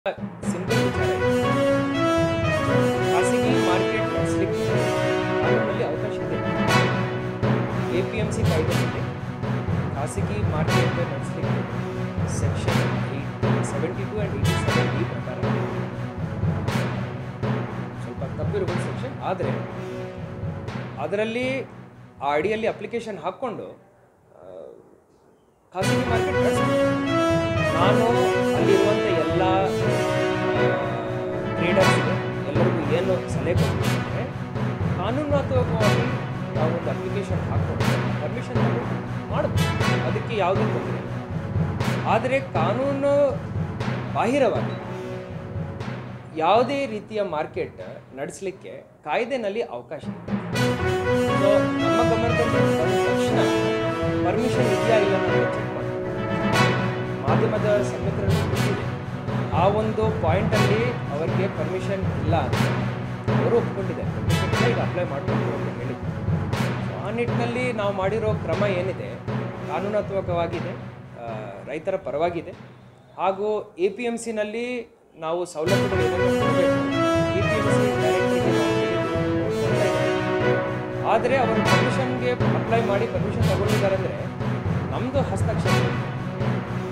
Simple ವಿಚಾರ ಇದೆ ಖಾಸಗಿ ಮಾರ್ಕೆಟ್ ನಡೆಸಲಿಕ್ಕೆ ಕಾನೂನಲ್ಲಿ ಅವಕಾಶ ಇದೆ ಎ ಪಿ ಎಮ್ ಸಿ ಕಾಯ್ದೆಯಲ್ಲಿ ಖಾಸಗಿ ಮಾರ್ಕೆಟ್ ನಡೆಸಲಿಕ್ಕೆ section seventy two and eighty seven ಈ ಪ್ರಕಾರ ಸ್ವಲ್ಪ ತಪ್ಪಿರ್ಬೋದು ಸೆಕ್ಷನ್ ಆದರೆ ಅದರಲ್ಲಿ ಆ ಅಡಿಯಲ್ಲಿ ಅಪ್ಲಿಕೇಶನ್ ಹಾಕ್ಕೊಂಡು ಆ, ಖಾಸಗಿ ಮಾರ್ಕೆಟ್ ನಡೆಸ್ಬೋದು ನಾನು ಅಲ್ಲಿರುವಂಥ ಎಲ್ಲ ಟ್ರೇಡರ್ಸ್ಗೆ ಎಲ್ಲರಿಗೂ ಏನು ಸಲಹೆ ಕೊಡ್ತೀನಿ ಕಾನೂನಾತ್ಮಕವಾಗಿ ನಾವು ಒಂದು ಅಪ್ಲಿಕೇಶನ್ ಹಾಕ್ಕೊಂಡು ಪರ್ಮಿಷನ್ ತಗೊಂಡು ಮಾಡ್ಬೋದು ಅದಕ್ಕೆ ಯಾವುದೇ ತೊಂದರೆ ಇಲ್ಲ ಆದರೆ ಕಾನೂನು ಬಾಹಿರವಾಗಿ ಯಾವುದೇ ರೀತಿಯ ಮಾರ್ಕೆಟ್ ನಡೆಸಲಿಕ್ಕೆ ಕಾಯ್ದೆನಲ್ಲಿ ಅವಕಾಶ ಇದೆ ಸೊ ನಮ್ಮ ಗಮನದಲ್ಲಿ ಬಂದ ತಕ್ಷಣ ಪರ್ಮಿಷನ್ ಇದೆಯಾ ಇಲ್ಲ ಅಂತ ಚೆಕ್ ಮಾಡಿ ಮಾಧ್ಯಮದ ಸಮಿತಿಗಳನ್ನು ಗೊತ್ತಿದೆ ಆ ಒಂದು ಪಾಯಿಂಟಲ್ಲಿ ಅವರಿಗೆ ಪರ್ಮಿಷನ್ ಇಲ್ಲ ಅಂತ ಅವರು ಒಪ್ಕೊಂಡಿದ್ದಾರೆ ಪರ್ಮಿಷನ್ ಇಲ್ಲ ಈಗ ಅಪ್ಲೈ ಮಾಡಬೇಕು ಅಂತ ಹೇಳಿದ್ರು ಸೊ ಆ ನಿಟ್ಟಿನಲ್ಲಿ ನಾವು ಮಾಡಿರೋ ಕ್ರಮ ಏನಿದೆ ಕಾನೂನಾತ್ಮಕವಾಗಿದೆ ಆ, ರೈತರ ಪರವಾಗಿದೆ ಹಾಗೂ ಎ ಪಿ ಎಮ್ ಸಿನಲ್ಲಿ ನಾವು ಸೌಲಭ್ಯಗಳು ಏನೇನು ಕೊಡಬೇಕು ಎ ಪಿ ಎಮ್ ಸಿ ಡೈರೆಕ್ಟರಿಗೆ ನಾವು ಹೇಳಿದ್ವಿ, ಅವ್ರು ಕೊಡ್ತಾ ಇದ್ದಾರೆ. ಆದರೆ ಅವರು ಪರ್ಮಿಷನ್ಗೆ ಅಪ್ಲೈ ಮಾಡಿ ಪರ್ಮಿಷನ್ ತಗೊಂಡಿದ್ದಾರೆ ಅಂದರೆ ನಮ್ಮದು ಹಸ್ತಕ್ಷೇಪ ಇದೆ.